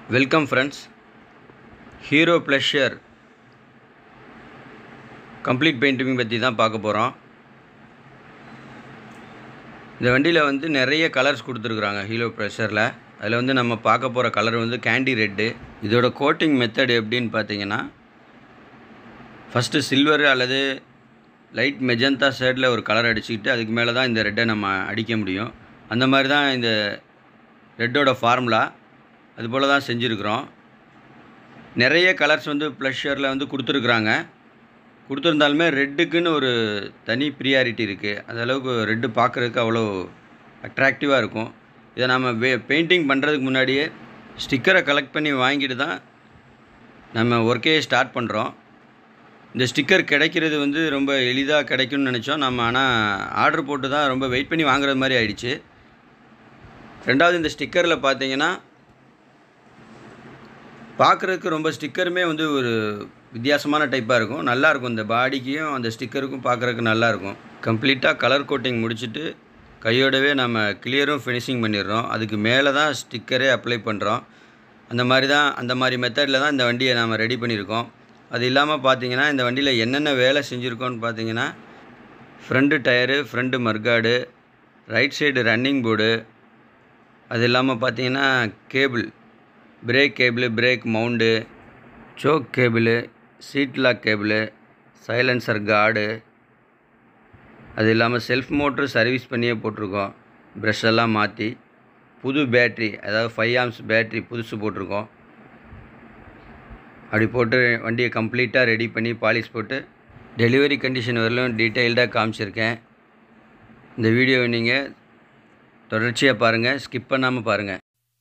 welcome friends Hero Pleasure complete painting பற்றி தான் பார்க்க போகிறோம் இந்த வண்டியில் வந்து நிறைய கலர்ஸ் கொடுத்துருக்குறாங்க ஹீரோ ப்ளஷரில் அதில் வந்து நம்ம பார்க்க போகிற கலர் வந்து கேண்டி ரெட்டு இதோட கோட்டிங் மெத்தட் எப்படின்னு பார்த்தீங்கன்னா ஃபஸ்ட்டு சில்வர் அல்லது லைட் மெஜந்தா ஷேடில் ஒரு கலர் அடிச்சுக்கிட்டு அதுக்கு மேலே தான் இந்த ரெட்டை நம்ம அடிக்க முடியும் அந்த மாதிரி தான் இந்த ரெட்டோட ஃபார்முலா அது போல் தான் செஞ்சுருக்குறோம் நிறைய கலர்ஸ் வந்து ப்ளஷரில் வந்து கொடுத்துருக்குறாங்க கொடுத்துருந்தாலுமே ரெட்டுக்குன்னு ஒரு தனி ப்ரியாரிட்டி இருக்குது அந்த அளவுக்கு ரெட்டு பார்க்குறதுக்கு அவ்வளோ அட்ராக்டிவாக இருக்கும் இதை நம்ம வே பெயிண்டிங் பண்ணுறதுக்கு முன்னாடியே ஸ்டிக்கரை கலெக்ட் பண்ணி வாங்கிட்டு தான் நம்ம ஒர்க்கே ஸ்டார்ட் பண்ணுறோம் இந்த ஸ்டிக்கர் கிடைக்கிறது வந்து ரொம்ப எளிதாக கிடைக்கும்னு நினச்சோம் நம்ம ஆனால் ஆர்டர் போட்டு தான் ரொம்ப வெயிட் பண்ணி வாங்குறது மாதிரி ஆயிடுச்சு ரெண்டாவது இந்த ஸ்டிக்கரில் பார்த்தீங்கன்னா பார்க்குறதுக்கு ரொம்ப ஸ்டிக்கருமே வந்து ஒரு வித்தியாசமான டைப்பாக இருக்கும் நல்லாயிருக்கும் இந்த பாடிக்கும் அந்த ஸ்டிக்கருக்கும் பார்க்குறதுக்கு நல்லாயிருக்கும் கம்ப்ளீட்டாக கலர் கோட்டிங் முடிச்சுட்டு கையோடவே நம்ம கிளியரும் ஃபினிஷிங் பண்ணிடுறோம் அதுக்கு மேலே தான் ஸ்டிக்கரே அப்ளை பண்ணுறோம் அந்த மாதிரி தான் அந்த மாதிரி மெத்தடில் தான் இந்த வண்டியை நாம் ரெடி பண்ணியிருக்கோம் அது இல்லாமல் பார்த்தீங்கன்னா இந்த வண்டியில் என்னென்ன வேலை செஞ்சுருக்கோன்னு பார்த்தீங்கன்னா front tyre front mudguard right side running board அது இல்லாமல் பார்த்தீங்கன்னா cable brake cable brake mount choke cable seat lock cable silencer guard அது இல்லாமல் செல்ஃப் மோட்ரு சர்வீஸ் பண்ணியே போட்டிருக்கோம் ப்ரெஷ் எல்லாம் மாற்றி புது பேட்ரி அதாவது ஃபைவ் ஆம்ஸ் பேட்ரி புதுசு போட்டிருக்கோம் அப்படி போட்டு வண்டியை கம்ப்ளீட்டாக ரெடி பண்ணி பாலிஷ் போட்டு டெலிவரி கண்டிஷன் வரலும் டீட்டெயில்டாக காமிச்சிருக்கேன் இந்த வீடியோவை நீங்கள் தொடர்ச்சியாக பாருங்கள் ஸ்கிப் பண்ணாமல் பாருங்கள்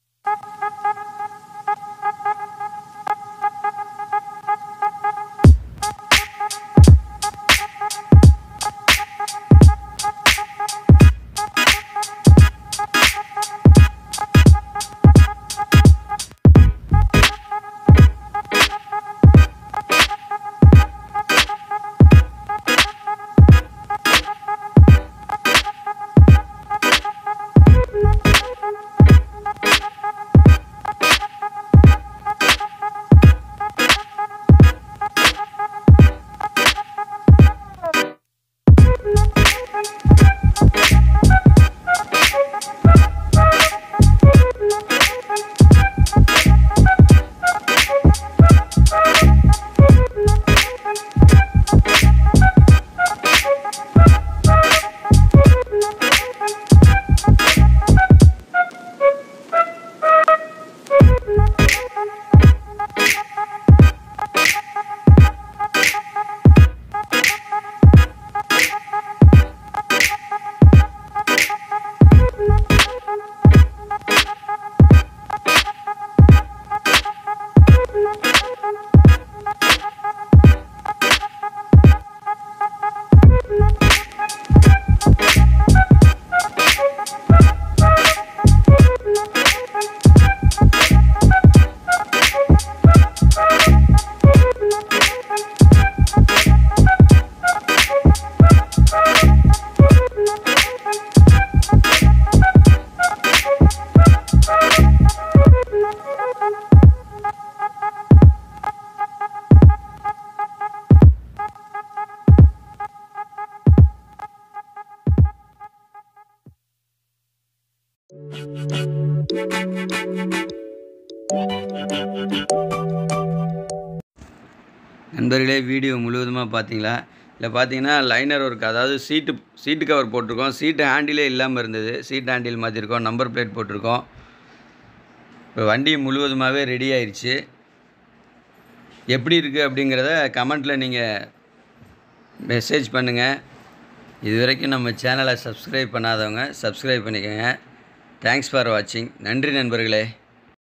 நண்பர்களே வீடியோ முழுவதுமாக பார்த்தீங்களா இல்லை பார்த்தீங்கன்னா லைனர் ஒர்க் அதாவது சீட்டு சீட்டு கவர் போட்டிருக்கோம் சீட்டு ஹேண்டிலே இல்லாமல் இருந்தது சீட் ஹேண்டில் மாற்றிருக்கோம் நம்பர் பிளேட் போட்டிருக்கோம் இப்போ வண்டி முழுவதுமாகவே ரெடி ஆயிடுச்சு எப்படி இருக்குது அப்படிங்கிறத கமெண்ட்டில் நீங்கள் மெசேஜ் பண்ணுங்கள் இது வரைக்கும் நம்ம சேனலை சப்ஸ்கிரைப் பண்ணாதவங்க சப்ஸ்கிரைப் பண்ணிக்கோங்க தேங்க்ஸ் ஃபார் வாட்சிங் நன்றி நண்பர்களே